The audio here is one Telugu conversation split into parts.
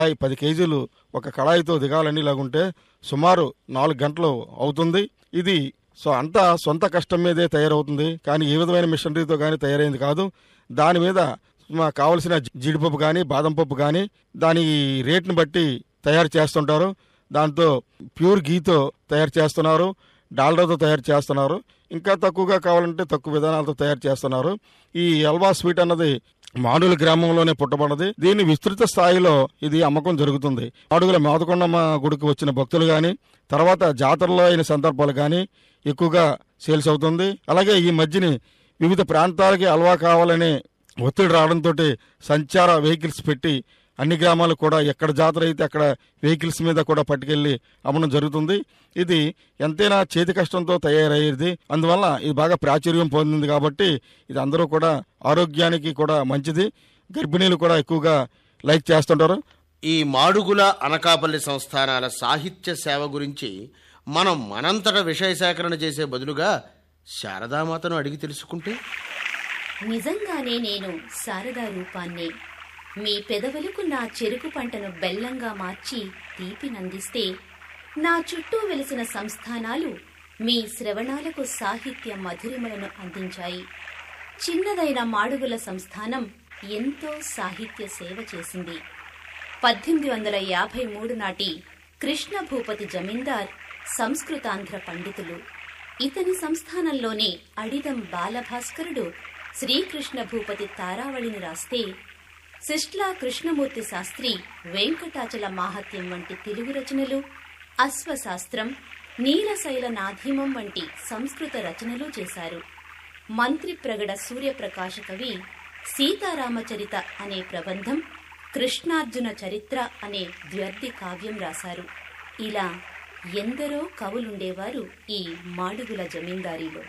ఈ పది కేజీలు ఒక కళాయితో దిగాలని ఇలాగుంటే సుమారు నాలుగు గంటలు అవుతుంది ఇది సో అంతా సొంత కష్టం మీదే తయారవుతుంది కానీ ఏ విధమైన మిషనరీతో కానీ తయారైంది కాదు దాని మీద మాకు కావలసిన జీడిపప్పు కానీ బాదం పప్పు కానీ దాని రేట్ని బట్టి తయారు చేస్తుంటారు దాంతో ప్యూర్ గీతో తయారు చేస్తున్నారు డాల్డాతో తయారు చేస్తున్నారు ఇంకా తక్కువగా కావాలంటే తక్కువ విధానాలతో తయారు చేస్తున్నారు ఈ హల్వా స్వీట్ అన్నది మాడుగుల గ్రామంలోనే పుట్టబడినది దీని విస్తృత స్థాయిలో ఇది అమ్మకం జరుగుతుంది మాడుగుల మేదకొండమ్మ గుడికి వచ్చిన భక్తులు కానీ తర్వాత జాతరలో అయిన సందర్భాలు కానీ ఎక్కువగా సేల్స్ అవుతుంది అలాగే ఈ మధ్యని వివిధ ప్రాంతాలకి అల్వా కావాలనే ఒత్తిడి రావడంతో సంచార వెహికల్స్ పెట్టి అన్ని గ్రామాలకు కూడా ఎక్కడ జాతర అయితే అక్కడ వెహికల్స్ మీద కూడా పట్టుకెళ్ళి అమ్మడం జరుగుతుంది ఇది ఎంతైనా చేతి కష్టంతో తయారయ్యేది అందువల్ల ఇది బాగా ప్రాచుర్యం పొందింది కాబట్టి ఇది అందరూ కూడా ఆరోగ్యానికి కూడా మంచిది గర్భిణీలు కూడా ఎక్కువగా లైక్ చేస్తుంటారు ఈ మాడుగుల అనకాపల్లి సంస్థానాల సాహిత్య సేవ గురించి మనం మనంతట విషయ సేకరణ చేసే బదులుగా శారదామాతను అడిగి తెలుసుకుంటే నిజంగానే నేను శారదా రూపాన్నే మీ పెదవులకు నా చెరుకు పంటను బెల్లంగా మార్చి తీపినందిస్తే నా చుట్టూ వెలిసిన సంస్థానాలు మీ శ్రవణాలకు సాహిత్య మధురిమలను అందించాయి చిన్నదైన మాడుగుల సంస్థానం ఎంతో సాహిత్య సేవ చేసింది పద్దెనిమిది వందల యాభై మూడు నాటి కృష్ణ భూపతి జమీందార్ సంస్కృతాంధ్ర పండితులు ఇతని సంస్థానంలోనే అడిదం బాలభాస్కరుడు శ్రీకృష్ణ భూపతి తారావళిని రాస్తే శిష్లా కృష్ణమూర్తి శాస్త్రి వెంకటాచల మాహత్యం వంటి తెలుగు రచనలు అశ్వశాస్త్రం నీలశైల నాధీమం వంటి సంస్కృత రచనలు చేశారు మంత్రి ప్రగడ సూర్యప్రకాశ కవి సీతారామచరిత అనే ప్రబంధం కృష్ణార్జున చరిత్ర అనే ద్వ్యర్థి కావ్యం రాశారు ఇలా ఎందరో కవులుండేవారు ఈ మాడుగుల జమీందారీలో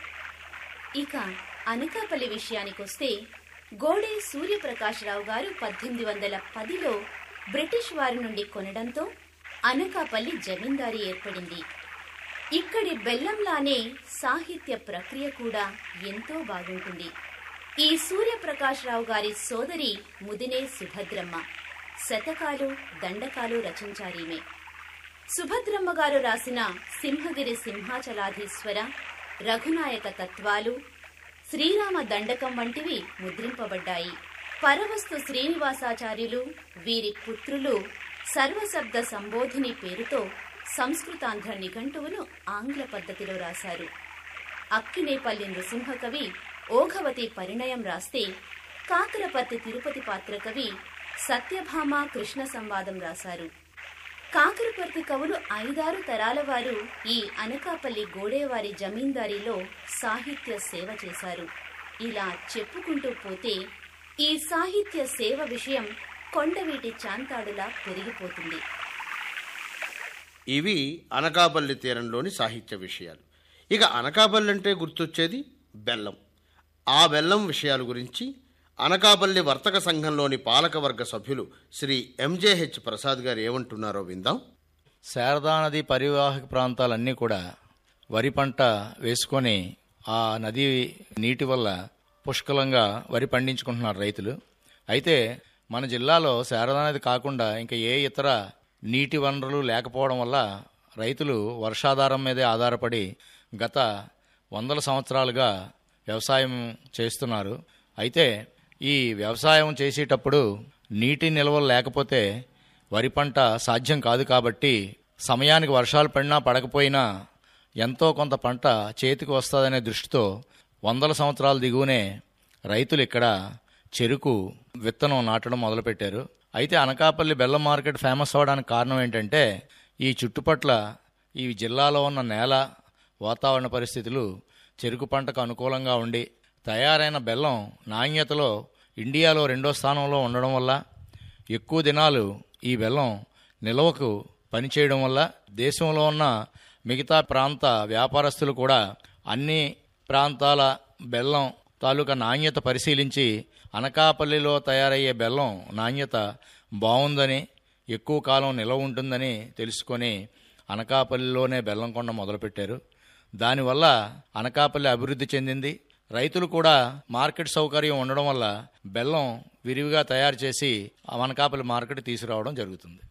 ఇక అనకాపల్లి విషయానికొస్తే గోడే సూర్యప్రకాశరావు గారు పద్దెనిమిది వందల పదిలో బ్రిటిష్ వారి నుండి కొనడంతో అనకాపల్లి జమీందారీ ఏర్పడింది ఇక్కడి బెల్లంలానే సాహిత్య ప్రక్రియ కూడా ఎంతో బాగుంటుంది ఈ సూర్యప్రకాశరావు గారి సోదరి ముదినే సుభద్రమ్మ శతకాలు దండకాలు రచించారీమే సుభద్రమ్మ గారు రాసిన సింహగిరి సింహాచలాధీశ్వర రఘునాయక తత్వాలు శ్రీరామ దండకం వంటివి ముద్రింపబడ్డాయి పరవస్తు శ్రీనివాసాచార్యులు వీరి పుత్రులు సర్వశబ్ద సంబోధిని పేరుతో సంస్కృతాంధ్ర నిఘంటువును ఆంగ్ల పద్ధతిలో రాశారు అక్కినేపల్లి నృసింహకవి ఓఘవతి పరిణయం రాస్తే కాకరపర్తి తిరుపతి పాత్ర కవి సత్యభామ కృష్ణ సంవాదం రాశారు కాకరపర్తి కవులు ఐదారు తరాల వారు ఈ అనకాపల్లి గోడేవారి జమీందారీలో సాహిత్య సేవ చేశారు ఇలా చెప్పుకుంటూ పోతే ఈ సాహిత్య సేవ విషయం కొండవీటి చాంతాడులా పెరిగిపోతుంది ఇవి అనకాపల్లి తీరంలోని సాహిత్య విషయాలు ఇక అనకాపల్లి అంటే గుర్తొచ్చేది బెల్లం ఆ బెల్లం విషయాల గురించి అనకాపల్లి వర్తక సంఘంలోని పాలకవర్గ సభ్యులు శ్రీ ఎంజేహెచ్ ప్రసాద్ గారు ఏమంటున్నారో విందాం శారదా నది పరివాహక ప్రాంతాలన్నీ కూడా వరి పంట వేసుకొని ఆ నది నీటి వల్ల పుష్కలంగా వరి పండించుకుంటున్నారు రైతులు అయితే మన జిల్లాలో శారదా నది కాకుండా ఇంకా ఏ ఇతర నీటి వనరులు లేకపోవడం వల్ల రైతులు వర్షాధారం మీదే ఆధారపడి గత వందల సంవత్సరాలుగా వ్యవసాయం చేస్తున్నారు అయితే ఈ వ్యవసాయం చేసేటప్పుడు నీటి నిల్వలు లేకపోతే వరి పంట సాధ్యం కాదు కాబట్టి సమయానికి వర్షాలు పడినా పడకపోయినా ఎంతో కొంత పంట చేతికి వస్తుందనే దృష్టితో వందల సంవత్సరాల దిగువనే రైతులు ఇక్కడ చెరుకు విత్తనం నాటడం మొదలుపెట్టారు అయితే అనకాపల్లి బెల్లం మార్కెట్ ఫేమస్ అవ్వడానికి కారణం ఏంటంటే ఈ చుట్టుపట్ల ఈ జిల్లాలో ఉన్న నేల వాతావరణ పరిస్థితులు చెరుకు పంటకు అనుకూలంగా ఉండి తయారైన బెల్లం నాణ్యతలో ఇండియాలో రెండో స్థానంలో ఉండడం వల్ల ఎక్కువ దినాలు ఈ బెల్లం నిల్వకు పనిచేయడం వల్ల దేశంలో ఉన్న మిగతా ప్రాంత వ్యాపారస్తులు కూడా అన్ని ప్రాంతాల బెల్లం తాలూకా నాణ్యత పరిశీలించి అనకాపల్లిలో తయారయ్యే బెల్లం నాణ్యత బాగుందని ఎక్కువ కాలం నిల్వ ఉంటుందని తెలుసుకొని అనకాపల్లిలోనే బెల్లం కొండ మొదలుపెట్టారు దానివల్ల అనకాపల్లి అభివృద్ధి చెందింది రైతులు కూడా మార్కెట్ సౌకర్యం ఉండడం వల్ల బెల్లం విరివిగా తయారు చేసి ఆ వనకాపల్లి మార్కెట్ తీసుకురావడం జరుగుతుంది